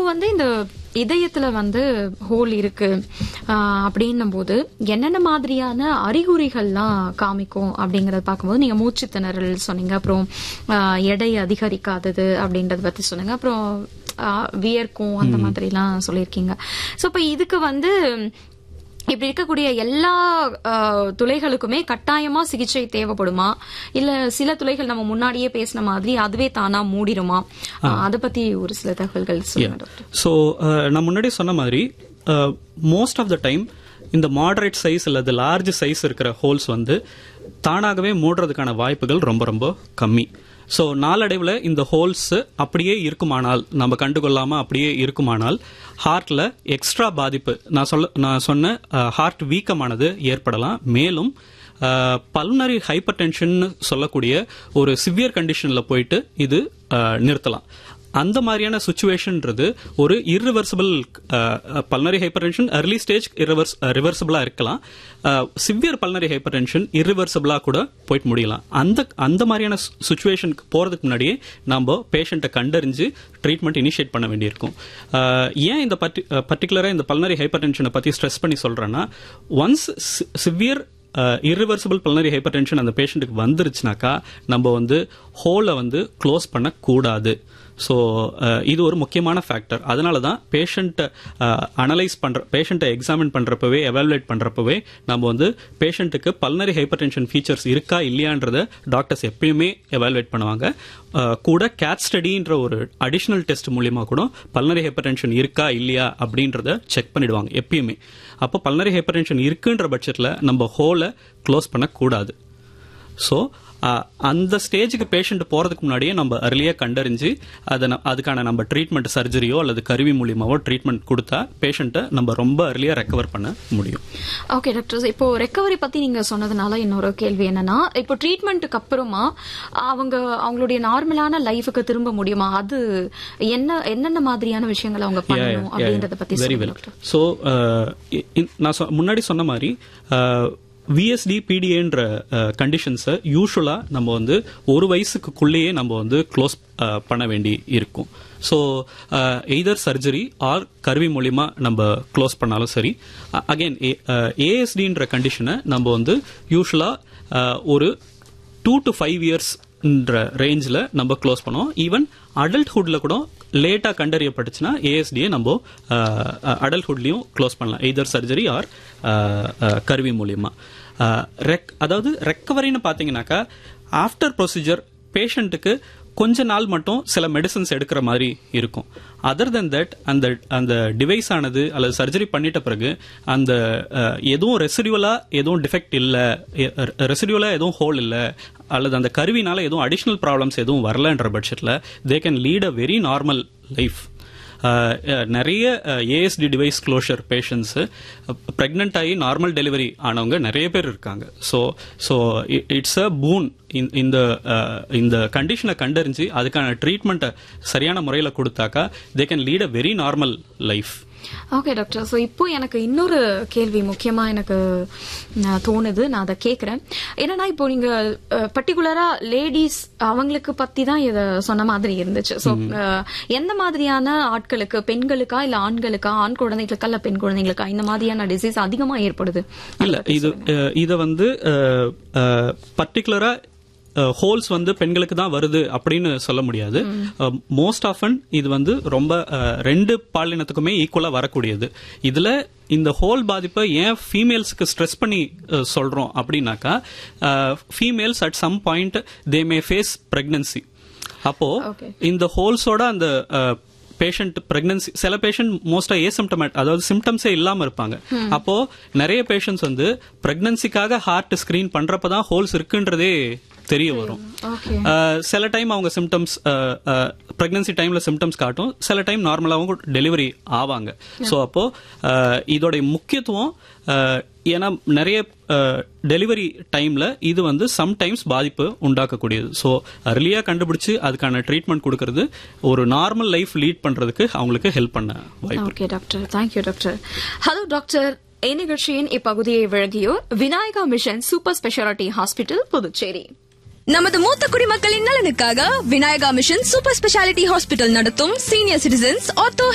வந்து இந்த இதயத்துல வந்து ஹோல் இருக்கு ஆஹ் அப்படின்னும் போது என்னென்ன மாதிரியான அறிகுறிகள்லாம் காமிக்கும் அப்படிங்கறத பார்க்கும்போது நீங்க மூச்சு திணறல் சொன்னீங்க அப்புறம் ஆஹ் எடை அதிகரிக்காதது அப்படின்றத பத்தி சொன்னீங்க அப்புறம் ஆஹ் வியர்க்கும் அந்த மாதிரிலாம் சொல்லியிருக்கீங்க சோ இப்ப இதுக்கு வந்து இப்படி இருக்கக்கூடிய எல்லா ஆஹ், துளைகளுக்குமே கட்டாயமா சிகிச்சை தேவைப்படுமா இல்ல சில துளைகள் நம்ம முன்னாடியே பேசின மாதிரி அதுவே தானா மூடிருமா ஆஹ், அத பத்தி ஒரு சில தகவல்கள் சொல்லுங்க டாக்டர் ஸோ நான் முன்னாடி சொன்ன மாதிரி மோஸ்ட் ஆஃப் த டைம் இந்த மாடரேட் சைஸ் அல்லது லார்ஜ் சைஸ் இருக்கிற ஹோல்ஸ் வந்து தானாகவே மூடுறதுக்கான வாய்ப்புகள் ரொம்ப ரொம்ப கம்மி ஸோ நாளடைவில் இந்த ஹோல்ஸ் அப்படியே இருக்குமானால் நம்ம கண்டுகொள்ளாம அப்படியே இருக்குமானால் ஹார்ட்ல எக்ஸ்ட்ரா பாதிப்பு நான் சொல்ல நான் சொன்ன ஹார்ட் வீக்கமானது ஏற்படலாம் மேலும் பல்னரி ஹைப்பர் டென்ஷன் சொல்லக்கூடிய ஒரு சிவியர் கண்டிஷன்ல போயிட்டு இது அஹ், நிறுத்தலாம் அந்த மாதிரியான சுச்சுவேஷன்ன்றது ஒரு irreversible pulmonary hypertension early stage reverse ரிவர்சபிளா இருக்கலாம் சிவியர் பல்னரி ஹைப்பர் டென்ஷன் irreversible-ஆ கூட போயிட்டு முடியலாம் அந்த அந்த மாதிரியான சுச்சுவேஷனுக்கு போறதுக்கு முன்னாடியே நம்ம பேஷண்ட்டை கண்டறிஞ்சு ட்ரீட்மெண்ட் இனிஷியேட் பண்ண வேண்டியிருக்கும் அஹ், ஏன் இந்த பர்டிகுலரா இந்த பல்னரி ஹைப்பர் டென்ஷனை பத்தி ஸ்ட்ரெஸ் பண்ணி சொல்றேன்னா once severe irreversible pulmonary hypertension அந்த பேஷண்ட்டுக்கு வந்துருச்சுனாக்கா நம்ம வந்து ஹோலை வந்து க்ளோஸ் பண்ணக்கூடாது ஸோ இது ஒரு முக்கியமான ஃபேக்டர் அதனால தான் பேஷண்ட்டை அனலைஸ் பண்ற பேஷண்ட்டை எக்ஸாமின் பண்றப்பவே எவாலுவேட் பண்றப்பவே நம்ம வந்து பேஷண்ட்டுக்கு பல்னரி ஹைப்பர் டென்ஷன் ஃபீச்சர்ஸ் இருக்கா இல்லையான்றத டாக்டர்ஸ் எப்பயுமே எவாலுவேட் பண்ணுவாங்க அஹ், கூட கேட் ஸ்டடின்ற ஒரு அடிஷனல் டெஸ்ட் மூலியமா கூட பல்னரி ஹைப்பர் டென்ஷன் இருக்கா இல்லையா அப்படின்றத செக் பண்ணிடுவாங்க எப்பயுமே அப்போ பல்னரி ஹைப்பர் டென்ஷன் இருக்குன்ற பட்சத்தில் நம்ம ஹோலை க்ளோஸ் பண்ணக்கூடாது ஸோ அந்த ஸ்டேஜுக்கு பேஷண்ட் போறதுக்கு முன்னாடியே நம்ம அர்லியா கண்டறிஞ்சு அதை ந- அதுக்கான நம்ம ட்ரீட்மெண்ட் சர்ஜரியோ அல்லது கருவி மூலியமாவோ ட்ரீட்மெண்ட் கொடுத்தா பேஷண்ட்டை நம்ம ரொம்ப அர்லியா ரெக்கவர் பண்ண முடியும் ஓகே டாக்டர் இப்போ ரெக்கவரி பத்தி நீங்க சொன்னதுனால இன்னொரு கேள்வி என்னன்னா இப்போ ட்ரீட்மெண்ட்டுக்கு அப்புறமா அவங்க அவங்களுடைய நார்மலான லைஃபுக்கு திரும்ப முடியுமா அது என்ன என்னென்ன மாதிரியான விஷயங்களை அவங்க பண்ணணும் அப்படின்றத பத்தி வெரி சொல்லுங்க வெல் டாக்டர் ஸோ நான் சொ- முன்னாடி சொன்ன மாதிரி விஎஸ்டி பிடிஏன்ற கண்டிஷன்ஸை யூஸ்வலாக நம்ம வந்து ஒரு வயசுக்குள்ளேயே நம்ம வந்து க்ளோஸ் பண்ண வேண்டி இருக்கும் ஸோ எய்தர் சர்ஜரி ஆர் கருவி மூலிமா நம்ம க்ளோஸ் பண்ணாலும் சரி அகைன் ஏஎஸ்டின்ற கண்டிஷனை நம்ம வந்து யூஸ்வலாக ஒரு டூ டு ஃபைவ் இயர்ஸ்ன்ற ரேஞ்சில் நம்ம க்ளோஸ் பண்ணுவோம் ஈவன் அடல்ட்ஹுட்ல கூட லேட்டாக கண்டறியப்பட்டுச்சுன்னா ஏஎஸ்டியை நம்ம அடல்ட்ஹுட்லையும் க்ளோஸ் பண்ணலாம் எய்தர் சர்ஜரி ஆர் கருவி மூலியமா ரெக் அதாவது ரெக்கவரின்னு பார்த்தீங்கன்னாக்கா ஆஃப்டர் ப்ரொசீஜர் பேஷண்ட்டுக்கு கொஞ்ச நாள் மட்டும் சில மெடிசன்ஸ் எடுக்கிற மாதிரி இருக்கும் அதர் தென் தட் அந்த அந்த டிவைஸ் ஆனது அல்லது சர்ஜரி பண்ணிட்ட பிறகு அந்த அஹ், எதுவும் ரெசிடியூவலா எதுவும் டிஃபெக்ட் இல்ல ரெசிடியூவலா எதுவும் ஹோல் இல்ல அல்லது அந்த கருவினால எதுவும் அடிஷனல் ப்ராப்ளம்ஸ் எதுவும் வரலன்ற பட்சத்தில் they can lead a very normal life நிறைய ASD device closure patients pregnant ஆகி நார்மல் டெலிவரி ஆனவங்க நிறைய பேர் இருக்காங்க so so it's a boon இந்த அஹ், இந்த கண்டிஷனை கண்டறிஞ்சு அதுக்கான ட்ரீட்மெண்ட்டை சரியான முறையில் கொடுத்தாக்கா they can lead a very normal life okay doctor so இப்போ எனக்கு இன்னொரு கேள்வி முக்கியமா எனக்கு அஹ், தோணுது நான் அதை கேட்குறேன் என்னன்னா இப்போ நீங்க பர்டிகுலரா லேடிஸ் அவங்களுக்கு பத்தி தான் இதை சொன்ன மாதிரி இருந்துச்சு ஸோ எந்த மாதிரியான ஆட்களுக்கு பெண்களுக்கா இல்ல ஆண்களுக்கா ஆண் குழந்தைகளுக்கா இல்ல பெண் குழந்தைகளுக்கா இந்த மாதிரியான டிசீஸ் அதிகமா ஏற்படுது இல்ல இது அஹ், இத வந்து பர்டிகுலரா ஹோல்ஸ் வந்து பெண்களுக்கு தான் வருது அப்படின்னு சொல்ல முடியாது மோஸ்ட் ஆஃபன் இது வந்து ரொம்ப அஹ், ரெண்டு பாலினத்துக்குமே ஈக்குவலா வரக்கூடியது இதுல இந்த ஹோல் பாதிப்பை ஏன் ஃபீமேல்ஸ்க்கு ஸ்ட்ரெஸ் பண்ணி அஹ், சொல்றோம் அப்படின்னாக்கா females at some point they may face pregnancy அப்போ Okay. இந்த ஹோல்ஸோட அந்த பேஷண்ட் பிரெக்னன்சி சில பேஷண்ட் மோஸ்டா ஏசிம்டமேட் அதாவது சிம்டம்ஸே இல்லாம இருப்பாங்க அப்போ நிறைய பேஷண்ட்ஸ் வந்து பிரெக்னன்சிக்காக ஹார்ட் ஸ்கிரீன் பண்றப்பதான் ஹோல்ஸ் இருக்குன்றதே தெரிய வரும் ஓகே அஹ், சில டைம் அவங்க சிம்டம்ஸ் பிரெக்னன்சி டைம்ல சிம்டம்ஸ் காட்டும் சில டைம் நார்மலாகவும் டெலிவரி ஆவாங்க ஸோ அப்போ அஹ், இதோடைய முக்கியத்துவம் அஹ், ஏன்னா நிறைய டெலிவரி டைம்ல இது வந்து சம்டைம்ஸ் பாதிப்பு உண்டாக்கக்கூடியது ஸோ அர்லியா கண்டுபிடிச்சு அதுக்கான ட்ரீட்மெண்ட் கொடுக்கறது ஒரு நார்மல் லைஃப் லீட் பண்றதுக்கு அவங்களுக்கு ஹெல்ப் பண்ண வாய்ப்பு okay doctor thank you doctor hello doctor இந்நிகழ்ச்சியின் இப்பகுதியை வழங்கியோர் Vinayaka mission super speciality hospital Puducherry நமது மூத்த குடிமக்களின் நலனுக்காக Vinayaka mission super speciality hospital நடத்தும் சீனியர் சிட்டிசன்ஸ் ஆர்த்தோ